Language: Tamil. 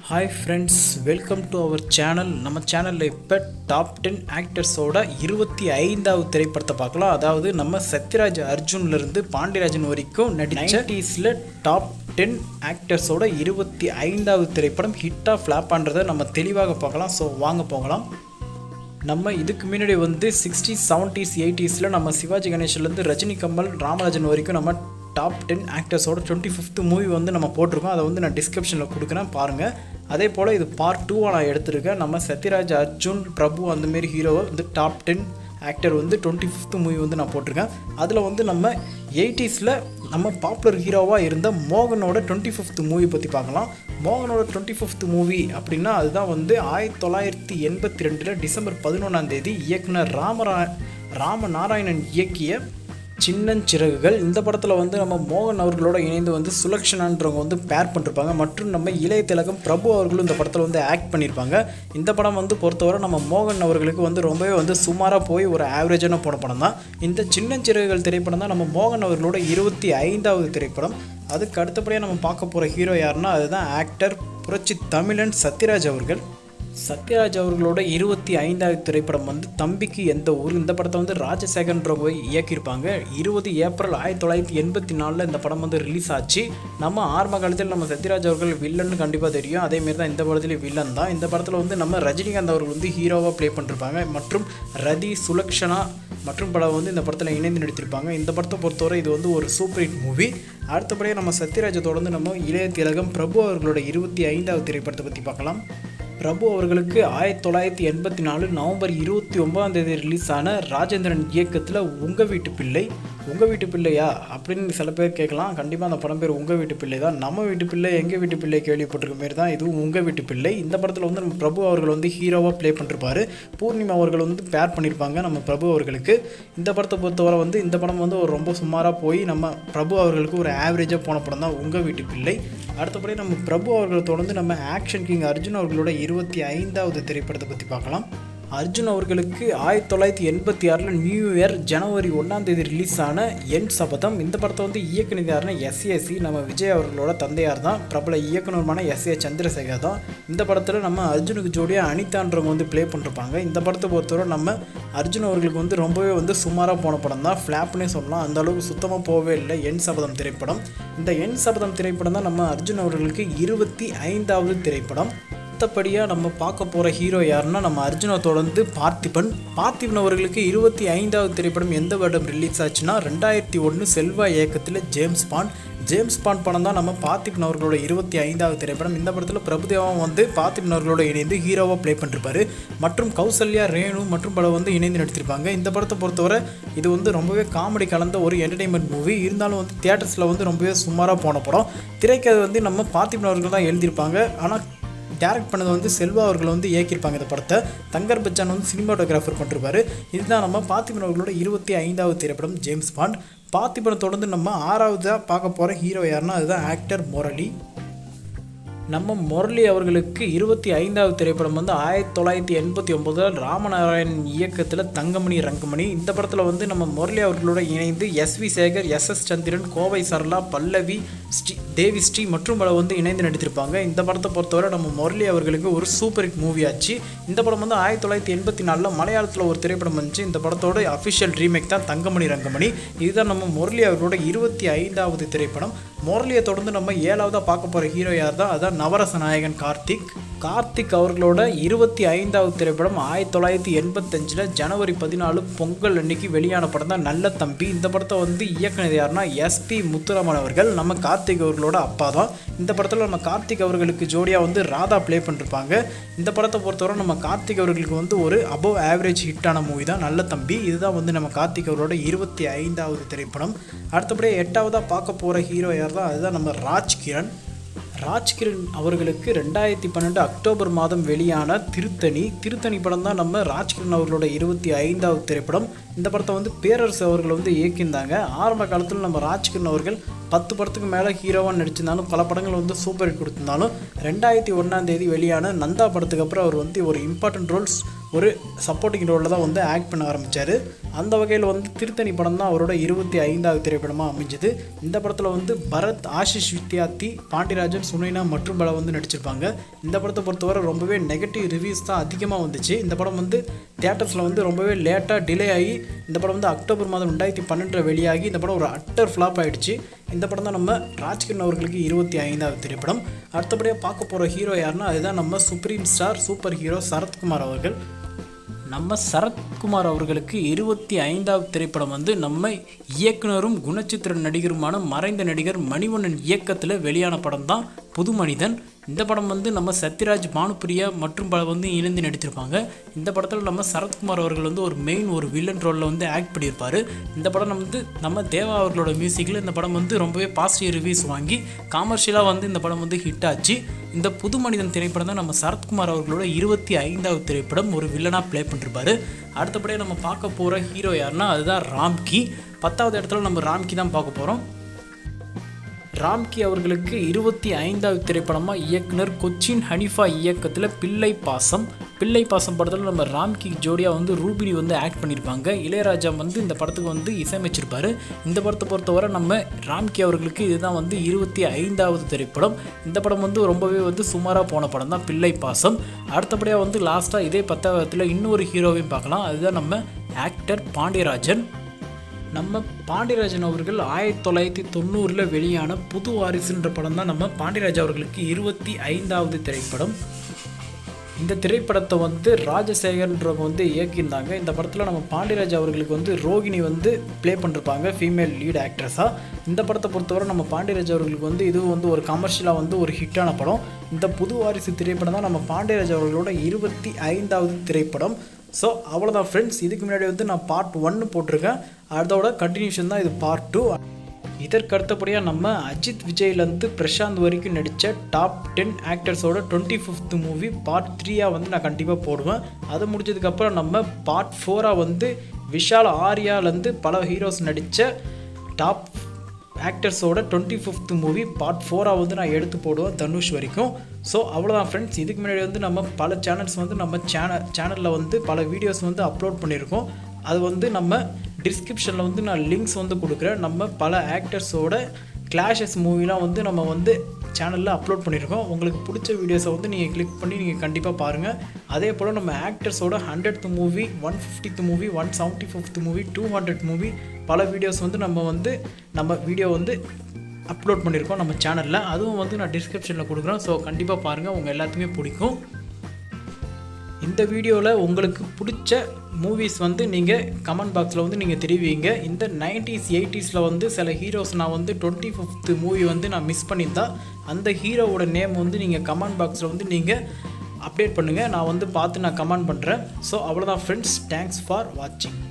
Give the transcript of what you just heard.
hi friends welcome to our channel நம்ம சேனலில் இப்போ டாப் டென் ஆக்டர்ஸோட இருபத்தி ஐந்தாவது திரைப்படத்தை பார்க்கலாம் அதாவது நம்ம சத்யராஜ் அர்ஜுன்லேருந்து பாண்டியராஜன் வரைக்கும் நைன்டிஸில் டாப் டென் ஆக்டர்ஸோட இருபத்தி ஐந்தாவது திரைப்படம் ஹிட்டாக ஃப்ளாப்பான்றதை நம்ம தெளிவாக பார்க்கலாம் ஸோ வாங்க போகலாம் நம்ம இதுக்கு முன்னாடி வந்து சிக்ஸ்டி செவன்ட்டீஸ் எயிட்டிஸில் நம்ம சிவாஜி கணேஷ்லேருந்து ரஜினி கமல் ராமராஜன் வரைக்கும் நம்ம டாப் டென் ஆக்டர்ஸோட டுவெண்ட்டி ஃபிஃப்த்து மூவி வந்து நம்ம போட்டிருக்கோம் அதை வந்து நான் டிஸ்கிரிப்ஷனில் கொடுக்குறேன் பாருங்கள் அதே போல் இது பார்ட் டூவாக நான் எடுத்திருக்கேன் நம்ம சத்யராஜ் அர்ஜுன் பிரபு அந்தமாரி ஹீரோவை வந்து டாப் டென் ஆக்டர் வந்து டுவெண்ட்டி ஃபிஃப்த்து மூவி வந்து நான் போட்டிருக்கேன் அதில் வந்து நம்ம எயிட்டிஸில் நம்ம பாப்புலர் ஹீரோவாக இருந்த மோகனோட டுவெண்ட்டி ஃபிஃப்த் மூவி பற்றி பார்க்கலாம் மோகனோட டுவெண்ட்டி ஃபிஃப்த் மூவி அப்படின்னா அதுதான் வந்து ஆயிரத்தி தொள்ளாயிரத்தி எண்பத்தி ரெண்டில் டிசம்பர் பதினொன்றாம் தேதி இயக்குனர் ராமரா ராமநாராயணன் இயக்கிய சின்னஞ்சிறகுகள் இந்த படத்தில் வந்து நம்ம மோகன் அவர்களோட இணைந்து வந்து சுலக்ஷனான்றவங்க வந்து பேர் பண்ணிருப்பாங்க மற்றும் நம்ம இளைய திலகம் பிரபு அவர்களும் இந்த படத்தில் வந்து ஆக்ட் பண்ணியிருப்பாங்க இந்த படம் வந்து பொறுத்தவரை நம்ம மோகன் அவர்களுக்கு வந்து ரொம்பவே வந்து சுமாராக போய் ஒரு ஆவரேஜான போன படம் தான் இந்த சின்னஞ்சிறகுகள் திரைப்படம் தான் நம்ம மோகன் அவர்களோட இருபத்தி ஐந்தாவது திரைப்படம் அதுக்கு அடுத்தபடியாக நம்ம பார்க்க போகிற ஹீரோ யாருன்னா அதுதான் ஆக்டர் புரட்சி தமிழன் சத்யராஜ் அவர்கள் சத்யராஜ் அவர்களோட இருபத்தி ஐந்தாவது திரைப்படம் வந்து தம்பிக்கு எந்த ஊர் இந்த படத்தை வந்து ராஜசேகர்ன்றவங்க இயக்கியிருப்பாங்க இருபது ஏப்ரல் ஆயிரத்தி தொள்ளாயிரத்தி எண்பத்தி நாலில் இந்த படம் வந்து ரிலீஸ் ஆச்சு நம்ம ஆரம்ப காலத்தில் நம்ம சத்யராஜ் அவர்கள் வில்லன்னு கண்டிப்பாக தெரியும் அதேமாரி தான் இந்த படத்துலேயும் வில்லன் தான் இந்த படத்தில் வந்து நம்ம ரஜினிகாந்த் அவர்கள் வந்து ஹீரோவாக ப்ளே பண்ணிருப்பாங்க மற்றும் ரதி சுலக்ஷனா மற்றும் படம் வந்து இந்த படத்தில் இணைந்து நடித்திருப்பாங்க இந்த படத்தை பொறுத்தவரை இது வந்து ஒரு சூப்பர் ஹிட் மூவி அடுத்தபடியாக நம்ம சத்யராஜை தொடர்ந்து நம்ம இளைய திலகம் பிரபு அவர்களோட இருபத்தி ஐந்தாவது திரைப்படத்தை பற்றி பார்க்கலாம் பிரபு அவர்களுக்கு ஆயிரத்தி தொள்ளாயிரத்தி எண்பத்தி நாலு நவம்பர் இருபத்தி ஒன்பதாம் தேதி ரிலீஸ் ஆன ராஜேந்திரன் இயக்கத்தில் உங்கள் வீட்டு பிள்ளை உங்கள் வீட்டு பிள்ளையா அப்படின்னு சில பேர் கேட்கலாம் கண்டிப்பாக அந்த படம் பேர் உங்கள் வீட்டு பிள்ளை தான் நம்ம வீட்டு பிள்ளை எங்கள் வீட்டு பிள்ளை கேள்விப்பட்டிருக்க மாரி தான் இதுவும் உங்கள் வீட்டு பிள்ளை இந்த படத்தில் வந்து நம்ம பிரபு அவர்கள் வந்து ஹீரோவாக ப்ளே பண்ணிருப்பாரு பூர்ணிமா அவர்கள் வந்து பேர் பண்ணியிருப்பாங்க நம்ம பிரபு அவர்களுக்கு இந்த படத்தை பொறுத்தவரை வந்து இந்த படம் வந்து ஒரு ரொம்ப சுமாராக போய் நம்ம பிரபு அவர்களுக்கு ஒரு ஆவரேஜாக போன படம் தான் உங்கள் வீட்டு பிள்ளை அடுத்தபடி நம்ம பிரபு அவர்களை தொடர்ந்து நம்ம ஆக்ஷன் கிங் அர்ஜுன் அவர்களோட இருபத்தி ஐந்தாவது திரைப்படத்தை பற்றி பார்க்கலாம் அர்ஜுன் அவர்களுக்கு ஆயிரத்தி தொள்ளாயிரத்தி எண்பத்தி ஆறில் நியூ இயர் ஜனவரி ஒன்றாம் தேதி ரிலீஸ் ஆன என் சபதம் இந்த படத்தை வந்து இயக்குனர் யாருன்னா எஸ்ஏசி நம்ம விஜய் அவர்களோட தந்தையார் தான் பிரபல இயக்குனருமான எஸ் ஏ சந்திரசேகர் தான் இந்த படத்தில் நம்ம அர்ஜுனுக்கு ஜோடியாக அனிதான்றவங்க வந்து ப்ளே பண்ணிருப்பாங்க இந்த படத்தை பொறுத்தவரை நம்ம அர்ஜுன் அவர்களுக்கு வந்து ரொம்பவே வந்து சுமாராக போன படம் தான் ஃப்ளாப்னே சொல்லலாம் அந்த அளவுக்கு சுத்தமாக போகவே இல்லை என் சபதம் திரைப்படம் இந்த என் சபதம் திரைப்படம் தான் நம்ம அர்ஜுன் அவர்களுக்கு இருபத்தி ஐந்தாவது திரைப்படம் அடுத்தபடியாக நம்ம பார்க்க போகிற ஹீரோ யாருன்னா நம்ம அர்ஜுனை தொடர்ந்து பார்த்திபன் பார்த்திபன் அவர்களுக்கு இருபத்தி ஐந்தாவது திரைப்படம் எந்த வருடம் ரிலீஸ் ஆச்சுன்னா ரெண்டாயிரத்தி ஒன்று செல்வா இயக்கத்தில் ஜேம்ஸ் பாண்ட் ஜேம்ஸ் பாண்ட் படம் தான் நம்ம பார்த்திபன் அவர்களோட இருபத்தி ஐந்தாவது திரைப்படம் இந்த படத்தில் பிரபுதேவம் வந்து பார்த்திபன் அவர்களோட இணைந்து ஹீரோவாக ப்ளே பண்ணிருப்பாரு மற்றும் கௌசல்யா ரேணு மற்றும் படம் வந்து இணைந்து நடித்திருப்பாங்க இந்த படத்தை பொறுத்தவரை இது வந்து ரொம்பவே காமெடி கலந்த ஒரு என்டர்டைன்மெண்ட் மூவி இருந்தாலும் வந்து தியேட்டர்ஸில் வந்து ரொம்பவே சுமாராக போன படம் திரைக்கதை வந்து நம்ம பார்த்திபன் அவர்கள் தான் எழுதியிருப்பாங்க ஆனால் டேரக்ட் பண்ணது வந்து செல்வா அவர்கள் வந்து இயக்கியிருப்பாங்க இந்த படத்தை தங்கர் பச்சான் வந்து சினிமாட்டோகிராஃபர் பண்ணிருப்பாரு இதுதான் நம்ம பார்த்திபன் அவர்களோட இருபத்தி ஐந்தாவது திரைப்படம் ஜேம்ஸ் பாண்ட் பார்த்திபனை தொடர்ந்து நம்ம ஆறாவதாக பார்க்க போகிற ஹீரோ யாருன்னா அதுதான் ஆக்டர் முரளி நம்ம முரளி அவர்களுக்கு இருபத்தி ஐந்தாவது திரைப்படம் வந்து ஆயிரத்தி தொள்ளாயிரத்தி எண்பத்தி ஒம்போதில் ராமநாராயணன் இயக்கத்தில் தங்கமணி ரங்கமணி இந்த படத்தில் வந்து நம்ம முரளி அவர்களோட இணைந்து S V Sekhar S S Chandran Kovai Sarala Pallavi Sri Devi Sri மற்றும் பல வந்து இணைந்து நடித்திருப்பாங்க இந்த படத்தை பொறுத்தவரை நம்ம முரளி அவர்களுக்கு ஒரு சூப்பர் ஹிட் மூவி ஆச்சு இந்த படம் வந்து ஆயிரத்தி தொள்ளாயிரத்தி எண்பத்தி நாலில் மலையாளத்தில் ஒரு திரைப்படம் வந்துச்சு இந்த படத்தோட அஃபிஷியல் ரீமேக் தான் தங்கமணி ரங்கமணி இதுதான் நம்ம முரளி அவர்களோட இருபத்தி ஐந்தாவது திரைப்படம் முரளியை தொடர்ந்து நம்ம ஏழாவதாக பார்க்க போகிற ஹீரோ யார் தான் அதான் நவரச நாயகன் கார்த்திக் கார்த்திக் அவர்களோட இருபத்தி ஐந்தாவது திரைப்படம் ஆயிரத்தி தொள்ளாயிரத்தி எண்பத்தஞ்சில் ஜனவரி பதினாலு பொங்கல் அன்னைக்கு வெளியான படம் தான் நல்ல தம்பி இந்த படத்தை வந்து இயக்குனது யாருன்னா எஸ்பி முத்துராமன் அவர்கள் நம்ம கார்த்திக் அவர்களோட அப்பா தான் இந்த படத்தில் நம்ம கார்த்திக் அவர்களுக்கு ஜோடியாக வந்து ராதா ப்ளே பண்ணிருப்பாங்க இந்த படத்தை பொறுத்தவரை நம்ம கார்த்திக் அவர்களுக்கு வந்து ஒரு அபவ் ஆவரேஜ் ஹிட்டான மூவி தான் நல்ல தம்பி இதுதான் வந்து நம்ம கார்த்திக் அவரோட இருபத்தி ஐந்தாவது திரைப்படம் அடுத்தபடியாக எட்டாவதாக பார்க்க போகிற ஹீரோ யார் தான் அதுதான் நம்ம ராஜ் கிரண் ராஜ்கிரண் அவர்களுக்கு ரெண்டாயிரத்தி பன்னெண்டு அக்டோபர் மாதம் வெளியான திருத்தணி திருத்தணி படம் தான் நம்ம ராஜ்கிரண் அவர்களோட இருபத்தி ஐந்தாவது திரைப்படம் இந்த படத்தை வந்து பேரரசு அவர்கள் வந்து இயக்கியிருந்தாங்க ஆரம்ப காலத்தில் நம்ம ராஜ்கிரண் அவர்கள் பத்து படத்துக்கு மேலே ஹீரோவாக நடிச்சிருந்தாலும் பல படங்கள் வந்து சூப்பர் ஹிட் கொடுத்திருந்தாலும் ரெண்டாயிரத்தி ஒன்றாம் தேதி வெளியான நந்தா படத்துக்கு அப்புறம் அவர் வந்து ஒரு இம்பார்ட்டன்ட் ரோல்ஸ் ஒரு சப்போர்ட்டிங் ரோலில் தான் வந்து ஆக்ட் பண்ண ஆரம்பித்தார் அந்த வகையில் வந்து திருத்தணி படம் தான் அவரோட இருபத்தி ஐந்தாவது திரைப்படமாக அமைஞ்சது இந்த படத்தில் வந்து பரத் ஆஷிஷ் வித்யார்த்தி பாண்டியராஜன் சுனைனா மற்றும் பல வந்து நடிச்சிருப்பாங்க இந்த படத்தை பொறுத்தவரை ரொம்பவே நெகட்டிவ் ரிவ்யூஸ் தான் அதிகமாக வந்துச்சு இந்த படம் வந்து தியேட்டர்ஸில் வந்து ரொம்பவே லேட்டாக டிலே ஆகி இந்த படம் வந்து அக்டோபர் மாதம் ரெண்டாயிரத்தி பன்னெண்டில் வெளியாகி இந்த படம் ஒரு அட்டர் ஃப்ளாப் ஆயிடுச்சு இந்த படம் தான் நம்ம ராஜ்கிரண் அவர்களுக்கு இருபத்தி ஐந்தாவது திரைப்படம் அடுத்தபடியாக பார்க்க போகிற ஹீரோ யாருன்னா அதுதான் நம்ம supreme star super hero Sarathkumar அவர்கள் நம்ம சரத்குமார் அவர்களுக்கு இருபத்தி ஐந்தாவது திரைப்படம் வந்து நம்ம இயக்குனரும் குணச்சித்திர நடிகருமான மறைந்த நடிகர் மணிவண்ணன் இயக்கத்தில் வெளியான படம் தான் புது மனிதன் இந்த படம் வந்து நம்ம சத்யராஜ் பானுப்பிரியா மற்றும் பல வந்து இணைந்து நடித்திருப்பாங்க இந்த படத்தில் நம்ம சரத்குமார் அவர்கள் வந்து ஒரு மெயின் ஒரு வில்லன் ரோலில் வந்து ஆக்ட் பண்ணியிருப்பார் இந்த படம் வந்து நம்ம தேவா அவர்களோட மியூசிக்கில் இந்த படம் வந்து ரொம்பவே பாசிட்டிவ் ரிவ்யூஸ் வாங்கி காமர்ஷியலாக வந்து இந்த படம் வந்து ஹிட் ஆச்சு இந்த புது மனிதன் திரைப்படம் தான் நம்ம சரத்குமார் அவர்களோட இருபத்தி ஐந்தாவது திரைப்படம் ஒரு வில்லனாக ப்ளே பண்ணிருப்பாரு அடுத்தபடியாக நம்ம பார்க்க போகிற ஹீரோ யாருன்னா அதுதான் ராம்கி பத்தாவது இடத்துல நம்ம ராம்கி தான் பார்க்க போகிறோம் ராம்கி அவர்களுக்கு இருபத்தி ஐந்தாவது திரைப்படமாக இயக்குனர் கொச்சின் ஹனிஃபா இயக்கத்தில் பிள்ளை பாசம் பிள்ளை பாசம் படத்தில் நம்ம ராம்கி ஜோடியாக வந்து ரூபினி வந்து ஆக்ட் பண்ணியிருப்பாங்க இளையராஜா வந்து இந்த படத்துக்கு வந்து இசையமைச்சிருப்பாரு இந்த படத்தை பொறுத்தவரை நம்ம ராம்கி அவர்களுக்கு இதுதான் வந்து இருபத்தி ஐந்தாவது திரைப்படம் இந்த படம் வந்து ரொம்பவே வந்து சுமாராக போன படம் தான் பிள்ளை பாசம் அடுத்தபடியாக வந்து லாஸ்ட்டாக இதே பத்தாவதுல இன்னொரு ஹீரோவையும் பார்க்கலாம் அதுதான் நம்ம ஆக்டர் பாண்டியராஜன் நம்ம பாண்டியராஜன் அவர்கள் ஆயிரத்தி தொள்ளாயிரத்தி தொண்ணூறில் வெளியான புது வாரிசுன்ற படம் தான் நம்ம பாண்டியராஜ் அவர்களுக்கு இருபத்தி ஐந்தாவது திரைப்படம் இந்த திரைப்படத்தை வந்து ராஜசேகர்ன்றவங்க வந்து இயக்கியிருந்தாங்க இந்த படத்தில் நம்ம பாண்டியராஜ் அவர்களுக்கு வந்து ரோகிணி வந்து ப்ளே பண்ணிருப்பாங்க ஃபீமேல் லீட் ஆக்ட்ரஸாக இந்த படத்தை பொறுத்தவரை நம்ம பாண்டியராஜ் அவர்களுக்கு வந்து இது வந்து ஒரு கமர்ஷியலாக வந்து ஒரு ஹிட்டான படம் இந்த புது வாரிசு திரைப்படம் தான் நம்ம பாண்டியராஜ் அவர்களோட இருபத்தி ஐந்தாவது திரைப்படம் ஸோ அவ்வளோதான் ஃப்ரெண்ட்ஸ் இதுக்கு முன்னாடி வந்து நான் பார்ட் ஒன்று போட்டிருக்கேன் அதோட கண்டினியூஷன் தான் இது பார்ட் டூ இதற்கு அடுத்தபடியாக நம்ம அஜித் விஜய்லேருந்து பிரசாந்த் வரைக்கும் நடித்த டாப் டென் ஆக்டர்ஸோட டுவெண்ட்டி ஃபிஃப்த் மூவி பார்ட் த்ரீயாக வந்து நான் கண்டிப்பாக போடுவேன் அது முடிஞ்சதுக்கப்புறம் நம்ம பார்ட் ஃபோராக வந்து விஷால் ஆர்யாலேருந்து பல ஹீரோஸ் நடித்த டாப் ஆக்டர்ஸோட டுவெண்ட்டி ஃபிஃப்த் மூவி பார்ட் ஃபோராக வந்து நான் எடுத்து போடுவேன் தனுஷ் வரைக்கும் ஸோ அவ்வளோதான் ஃப்ரெண்ட்ஸ் இதுக்கு முன்னாடி வந்து நம்ம பல சேனல்ஸ் வந்து நம்ம சேனல் சேனலில் வந்து பல வீடியோஸ் வந்து அப்லோட் பண்ணியிருக்கோம் அது வந்து நம்ம டிஸ்கிரிப்ஷனில் வந்து நான் லிங்க்ஸ் வந்து கொடுக்குறேன் நம்ம பல ஆக்டர்ஸோட கிளாஷஸ் மூவிலாம் வந்து நம்ம வந்து சேனலில் அப்லோட் பண்ணியிருக்கோம் உங்களுக்கு பிடிச்ச வீடியோஸை வந்து நீங்கள் கிளிக் பண்ணி நீங்கள் கண்டிப்பாக பாருங்கள் அதே போல் நம்ம ஆக்டர்ஸோட hundred movie one fiftieth movie one seventy fifth movie two hundred movie பல வீடியோஸ் வந்து நம்ம வந்து நம்ம வீடியோ வந்து அப்லோட் பண்ணியிருக்கோம் நம்ம சேனலில் அதுவும் வந்து நான் டிஸ்கிரிப்ஷனில் கொடுக்குறேன் ஸோ கண்டிப்பாக பாருங்கள் உங்கள் எல்லாத்துக்குமே பிடிக்கும் இந்த வீடியோவில் உங்களுக்கு பிடிச்ச மூவிஸ் வந்து நீங்கள் கமெண்ட் பாக்ஸில் வந்து நீங்கள் தெரிவிங்க இந்த நைன்டிஸ் எயிட்டிஸில் வந்து சில ஹீரோஸ் நான் வந்து டுவெண்ட்டி ஃபிஃப்த்து மூவி வந்து நான் மிஸ் பண்ணியிருந்தா அந்த ஹீரோவோட நேம் வந்து நீங்கள் கமெண்ட் பாக்ஸில் வந்து நீங்கள் அப்டேட் பண்ணுங்கள் நான் வந்து பார்த்து நான் கமெண்ட் பண்ணுறேன் ஸோ அவ்வளோதான் ஃப்ரெண்ட்ஸ் தேங்க்ஸ் ஃபார் வாட்சிங்